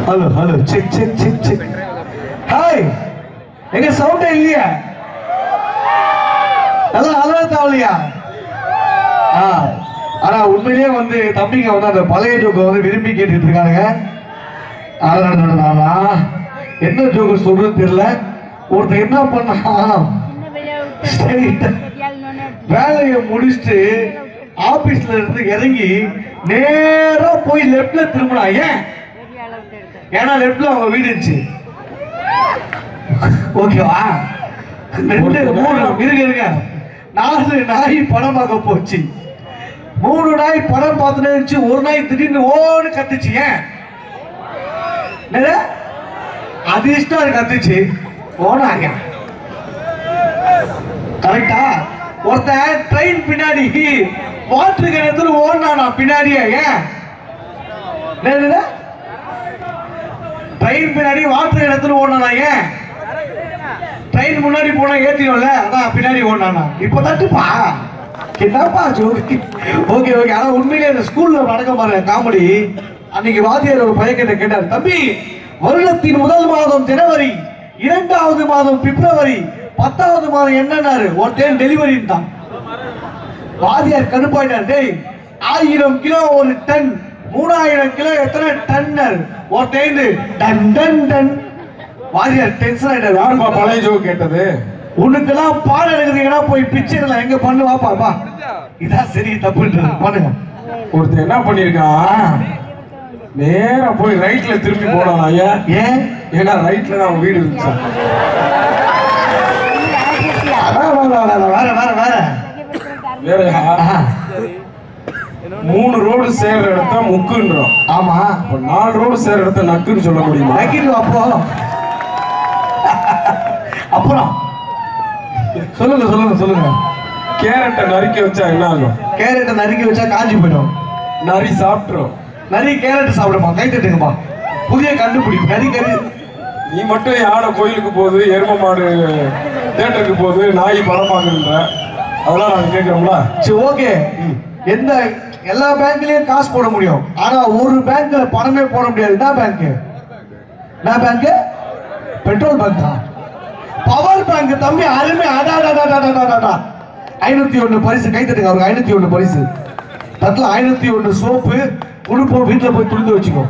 Hello hello check check check check hi எங்க சவுண்டே இல்லையா நல்லா நல்லா தாவலையா ஆ ஆனா உண்மையிலேயே வந்து தம்பிங்க வந்து அந்த பழைய ஜோக்கை வந்து விரும்பி கேட்டுட்டு இருக்கானுங்க அடடடடடா. என்ன ஜோக்கு சொல்றது தெரியல ஒருத்தர் என்ன பண்ணா straight ஆ வேலையை முடிச்சுட்டு ஆபீஸ்ல இருந்து இறங்கி நேரா போய் லெப்ட்ல திரும்பினா ஏன் ஏன்னா லெப்ட்ல அவங்க வீடு இருந்துச்சு ஓகேவா ரெண்டு மூணு இருங்க இருங்க நாலு நாய் படம் பார்க்க போச்சு மூணு நாய் படம் பார்த்துட்டு இருந்துச்சு ஒரு நாய் திடீர்னு ஓன்னு கத்துச்சு ஏன் என்னது? அது இஷ்டம் அது கத்துச்சு ஓனாங்க கரெக்டா ஒருத்தன் ட்ரெயின் பின்னாடி வாட்டர் கிணத்துல ஓடினானா பின்னாடியே ஏன் ட்ரெயின் பின்னாடி வாட்டர் கிணத்துல ஓடினானா ஏன் ட்ரெயின் முன்னாடி போனா ஏத்திடும்ல அதான் பின்னாடி ஓடினானா இப்ப தட்டுப்பா என்னப்பா ஜோக்கு ஓகே ஓகே ஆனா உண்மையிலே இந்த ஸ்கூல்ல நடக்க பாருங்க காமெடி அன்னைக்கு வாத்தியார் ஒரு பையன் கிட்ட கேட்டார் தம்பி வருடத்தின் முதல் மாதம் ஜனவரி இரண்டாவது மாதம் பிப்ரவரி பத்தாவது மாதம் என்னன்னாரு ஒருத்தன் டெலிவரி தான் வாதியார் கடுப்பாயிட்டார் டேய் ஆயிரம் கிலோ ஒரு டன் மூணாயிரம் கிலோ எத்தனை டன்னர் ஒருத்தன் டன் டன் டன் வாதியார் டென்ஷன் ஆயிட்டார் யாருப்பா பழைய ஜோக் கேட்டது உனக்கெல்லாம் பாடம் எடுக்கிறீங்கன்னா போய் பிச்சை எங்க பண்ணு வாப்பா வா இதான் சரி தப்புன்றது பண்ணுங்க ஒருத்தர் என்ன பண்ணிருக்கான் நேரா போய் ரைட்ல திரும்பி போனான் ஐயா ஏன் ஏன்னா ரைட்ல தான் அவன் வீடு இருந்துச்சு வா, வா, வா, வா, வா, வேற வேற வேற வேறயா ஆஹா, மூணு ரோடு சேர்ற இடத்த முக்குன்றோம் ஆமா அப்ப நாலு ரோடு சேர்ற இடத்த நக்குன்னு சொல்ல முடியுமா நக்கிட்டு அப்போ அப்புறம் சொல்லுங்க சொல்லுங்க சொல்லுங்க கேரட்டை நறுக்கி வச்சா என்ன ஆகும் கேரட்டை நறுக்கி வச்சா காஞ்சி போயிடும் நரி சாப்பிட்டுரும் நிறைய கேரட் சாப்பிடுமா கை தட்டுங்கம்மா புதிய கண்டுபிடிப்பு நரி கறி நீ மட்டும் யானை கோயிலுக்கு போகுது எரும மாடு தேட்டருக்கு போகுது நாய் படம் பார்க்குன்ற அதெல்லாம் நாங்க கேட்கிறோம்ல சரி ஓகே எந்த எல்லா பேங்க்லயும் காசு போட முடியும் ஆனா ஒரு பேங்க்ல பணமே போட முடியாது என்ன பேங்க் என்ன பேங்க் பெட்ரோல் பேங்க் தான் பவர் பேங்க் தம்பி அருமை அடாடாடாடாடாடாடா ஐநூத்தி ஒண்ணு பரிசு கை தட்டுங்க அவருக்கு ஐநூத்தி ஒண்ணு பரிசு தட்டுல ஐநூத்தி ஒண்ணு சோப்பு உடுப்போம் வீட்டுல போய் துணிந்து வச்சுக்கோ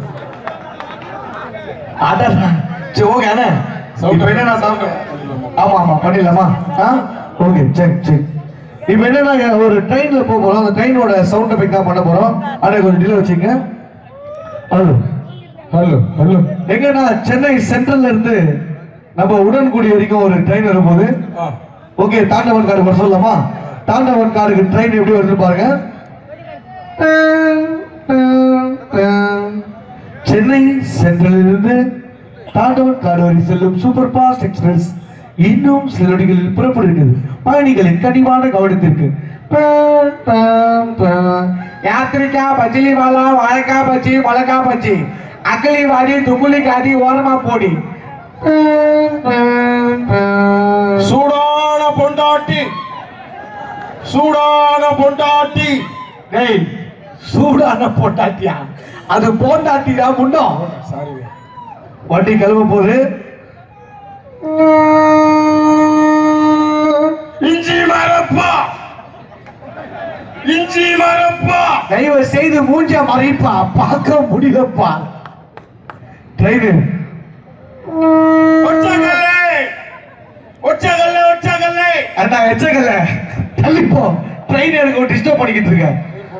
அடடா சரி ஓகே அண்ணே இப்போ என்னன்னா சாப்பிட்டு ஆமா ஆமா பண்ணிடலாமா ஆ ஓகே சரி சரி இப்போ என்னன்னா ஒரு ட்ரெயின்ல போக போறோம் அந்த ட்ரெயினோட சவுண்ட் எஃபெக்ட் தான் பண்ண போறோம் அதை கொஞ்சம் டிலே வச்சுங்க ஹலோ ஹலோ ஹலோ எங்கன்னா சென்னை சென்ட்ரல்ல இருந்து நம்ம உடன்குடி வரைக்கும் ஒரு ட்ரெயின் வரும்போது ஓகே தாண்டவன் காருக்கு வர சொல்லலாமா தாண்டவன் காருக்கு ட்ரெயின் எப்படி வருது பாருங்க சென்னை சென்ட்ரலில் இருந்து தாண்டவன் காடு வரை செல்லும் சூப்பர் ஃபாஸ்ட் எக்ஸ்பிரஸ் இன்னும் சில நொடிகளில் புறப்படுகிறது பயணிகளின் கனிவான கவனத்திற்கு யாத்திரிக்கா பச்சிலி வாலா வாழைக்கா பச்சி மலக்கா பச்சி அக்கலி வாடி துக்குலி காடி ஓரமா போடி சூடான பொண்டாட்டி சூடான பொண்டாட்டி டேய் சூடான பொண்டாட்டியா அது பொண்டாட்டியா முன்னம் சாரி வண்டி கிளம்ப போகுது இஞ்சி மரப்பா இஞ்சி மரப்பா தயவு செய்து மூஞ்ச மறைப்பா பார்க்க முடியலப்பா ட்ரெயின் ஒச்சகல்லே ஒச்சகல்லே ஒச்சகல்லே அண்ணா எச்சகல்ல தள்ளிப்போ ட்ரெயின் எனக்கு டிஸ்டர்ப் பண்ணிக்கிட்டு இருக்கேன்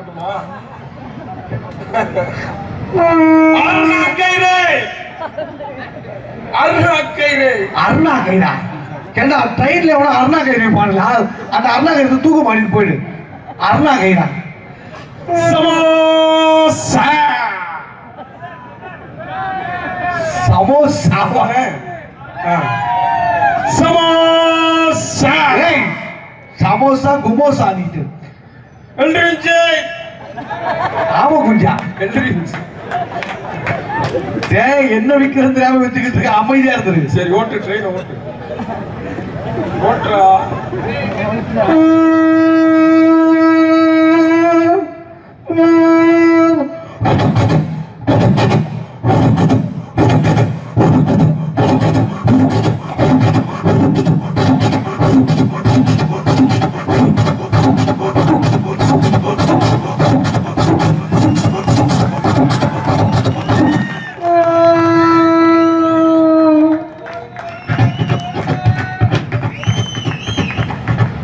அருணாக்கைரே அருணாக்கைரே அருணா கைடா கேட்டா ட்ரெயின்ல எவ்வளவு அருணா கைடு பாடல அந்த அருணா கைடு தூக்க மாட்டிட்டு போயிடு அருணா கைடா சமோசா சமோசா ஆ. சமோசா ஏய், சமோசா குமோசா நீட்டு எந்திரிஞ்சு ஆமா குஞ்சா எந்திரிஞ்சு டேய் என்ன விக்கிறது தெரியாம வச்சுக்கிட்டு இருக்க அமைதியா இருந்துரு சரி ஓட்டு ட்ரெயின் ஓட்டு ஓட்டுறா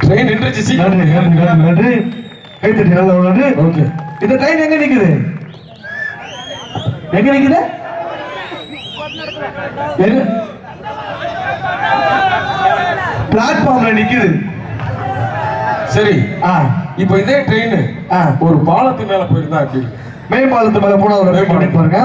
ட்ரெயின் நின்றுச்சு நன்றி சீக்கிரம் நன்றி நன்றி நன்றி கைத்தட்டி நல்ல ஒரு நன்றி ஓகே இந்த ட்ரெயின் எங்க நிக்குது எங்க நிக்குது எங்க பிளாட்ஃபார்ம்ல நிக்குது சரி ஆ இப்போ இதே ட்ரெயின் ஆ. ஒரு பாலத்து மேல போயிருந்தா எப்படி இருக்கு? மேம்பாலத்து மேல போனா ஒரு மேம்பாலம். பண்ணி பாருங்க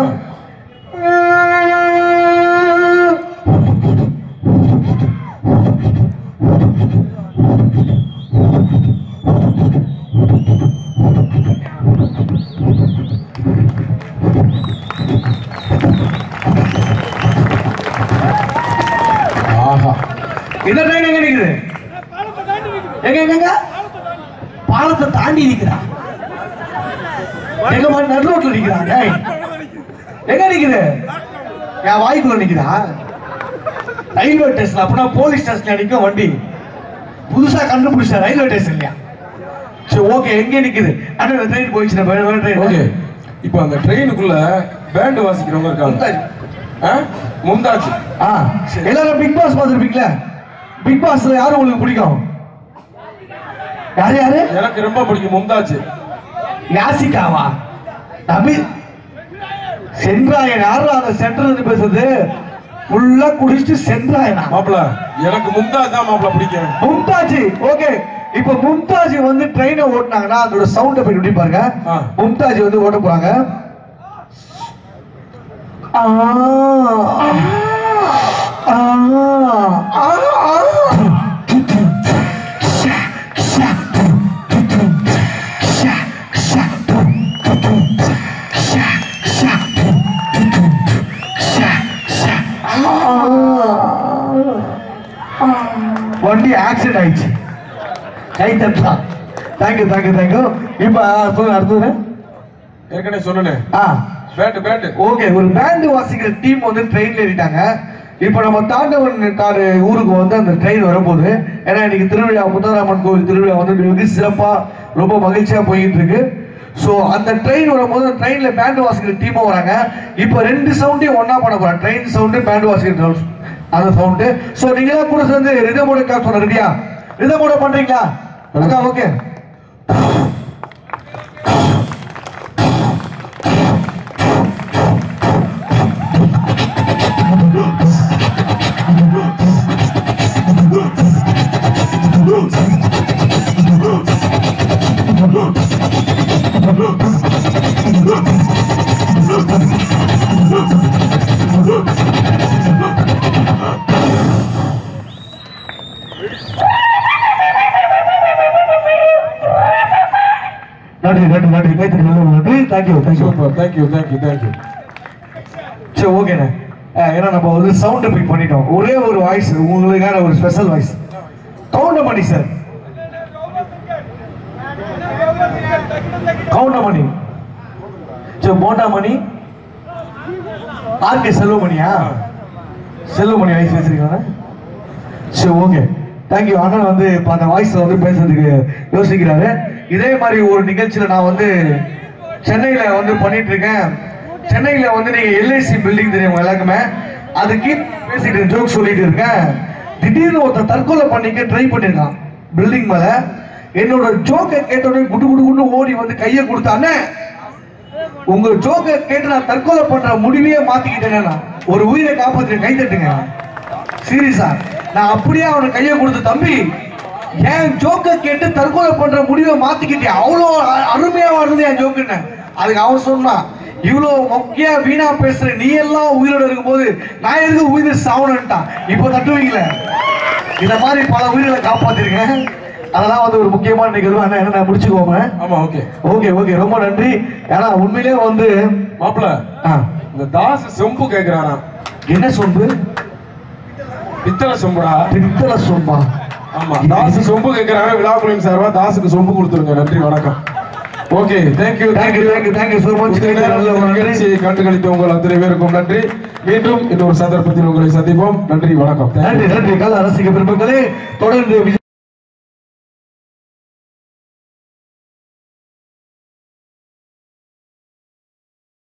ஆஹா இந்த ட்ரெயின் எங்க நிக்குது எங்க எங்க பாலத்தை தாண்டி நிக்கிறா எங்க மாதிரி நடு ரோட்ல நிக்கிறா டேய். எங்க நிக்குது என் வாய்க்குள்ள நிக்குதா ரயில்வே ஸ்டேஷன் அப்படின்னா போலீஸ் ஸ்டேஷன்ல நிக்கும் வண்டி புதுசா கண்டுபிடிச்சா ரயில்வே ஸ்டேஷன்லயா சரி ஓகே எங்க நிக்குது அண்ணா ட்ரெயின் போயிடுச்சு வேற வேற ட்ரெயின் ஓகே இப்போ அந்த ட்ரெயினுக்குள்ள பேண்ட் வாசிக்கிறவங்க இருக்காங்க ஆ? மும்தாஜ் ஆ எல்லாரும் பிக் பாஸ் பார்த்துருப்பீங்களா பிக் பாஸ்ல யாரும் உங்களுக்கு பிடிக்கும் யாரு யாரு எனக்கு ரொம்ப பிடிக்கும் மும்தாஜ் யாசிகாவா நபி சென்றாயன் யாரும் அந்த சென்டர்ல இருந்து பேசுறது ஃபுல்லா குடிச்சிட்டு சென்றாயனா மாப்பிள எனக்கு மும்தாஜ் தான் மாப்பிள பிடிக்கும் மும்தாஜ் ஓகே இப்ப மும்தாஜ் வந்து ட்ரெயினை ஓட்டுனாங்கன்னா அதோட சவுண்ட போய் எப்படி பாருங்க ஆ. மும்தாஜ் வந்து ஓட்ட போறாங்க ஆ, ஆ, ஆ, ஆ. வண்டி ஆக்சிடென்ட் ஆயிடுச்சு கை தட்டலாம் தேங்க்யூ தேங்க்யூ தேங்க்யூ இப்போ சொல்லுங்க அடுத்தது ஏற்கனவே சொன்னேன் ஆ பேண்ட் பேண்ட் ஓகே ஒரு பேண்ட் வாசிக்கிற டீம் வந்து ட்ரெயின்ல ஏறிட்டாங்க இப்போ நம்ம தாண்டவன் காடு ஊருக்கு வந்து அந்த ட்ரெயின் வரும்போது ஏன்னா இன்னைக்கு திருவிழா முத்தாராமன் கோவில் திருவிழா வந்து வெகு சிறப்பா ரொம்ப மகிழ்ச்சியா போயிட்டு இருக்கு ஸோ அந்த ட்ரெயின் வரும்போது ட்ரெயின்ல பேண்ட் வாசிக்கிற டீமும் வராங்க இப்போ ரெண்டு சவுண்டையும் ஒண்ணா பண்ண போறாங்க ட்ரெயின் சவுண்டு பேண்ட் வாசிக்கிற sound. அந்த சவுண்டு ஸோ நீங்க கூட சேர்ந்து ரிதமோட காசு சொன்ன ரெடியா ரிதமோட பண்றீங்களா அக்கா ஓகே நன்றி நன்றி நன்றி கைத்தறி நல்ல நன்றி thank you thank you super thank you thank you thank you சரி ஓகேண்ணே அஹ் ஏன்னா நம்ம வந்து சவுண்ட் பிக் பண்ணிட்டோம் ஒரே ஒரு வாய்ஸ் உங்களுக்கான ஒரு special voice Goundamani sir Goundamani சரி போண்டாமணி ஆர்கே செல்வமணியா செல்வமணி வாய்ஸ் வச்சிருக்காங்க சரி ஓகே தேங்க்யூ அண்ணன் வந்து இப்போ அந்த வாய்ஸ்ல வந்து பேசுறதுக்கு யோசிக்கிறாரு இதே மாதிரி ஒரு நிகழ்ச்சியில நான் வந்து சென்னையில வந்து பண்ணிட்டு இருக்கேன் சென்னையில வந்து நீங்க எல்ஐசி பில்டிங் தெரியும் உங்க எல்லாருக்குமே அதுக்கு பேசிட்டு ஜோக் சொல்லிட்டு இருக்கேன் திடீர்னு ஒருத்தன் தற்கொலை பண்ணிக்க ட்ரை பண்ணிருக்கான் பில்டிங் மேல என்னோட ஜோக்கை கேட்ட உடனே குடு குடு குடு ஓடி வந்து கையை கொடுத்தானே உங்க ஜோக்கை கேட்டு நான் தற்கொலை பண்ற முடிவையே மாத்திக்கிட்டேன் நான் ஒரு உயிரை காப்பாத்துறேன் கை தட்டுங்க சீரியஸா நான் அப்படியே அவனுக்கு கையை கொடுத்து தம்பி என் ஜோக்கை கேட்டு தற்கொலை பண்ற முடிவை மாத்திக்கிட்டேன் அவ்வளோ அ- அருமையா வருது என் ஜோக்குன்னு அதுக்கு அவன் சொன்னான் இவ்வளோ மொக்கையா வீணா பேசுற நீ எல்லாம் உயிரோட இருக்கும்போது நான் எதுக்கு உயிர் சாவணுன்ட்டான் இப்போ தட்டுவீங்களே இந்த மாதிரி பல உயிர்களை காப்பாத்திருக்கேன் அதெல்லாம் வந்து ஒரு முக்கியமான நிகழ்வு அண்ணா என்ன நான் முடிச்சுக்கோங்க ஆமா ஓகே ஓகே ஓகே ரொம்ப நன்றி ஏன்னா உண்மையிலேயே வந்து மாப்பிள ஆ, இந்த தாஸ் செம்பு கேக்குறானா என்ன சொம்பு பித்தளை செம்புடா பித்தளை சொம்பா ஆமா தாஸ் சொம்பு கேக்குறாங்க விழாக்குழுவின் சார்பா தாஸுக்கு சொம்பு கொடுத்துருங்க நன்றி வணக்கம் okay thank you thank you thank you thank you so much நல்ல நிகழ்ச்சியை கண்டுகளித்த உங்கள் அத்தனை பேருக்கும் நன்றி மீண்டும் இன்னொரு சந்தர்ப்பத்தில் உங்களை சந்திப்போம் நன்றி வணக்கம் Thank you. நன்றி நன்றி கல ரசிக பெருமக்களே தொடர்ந்து விஜய்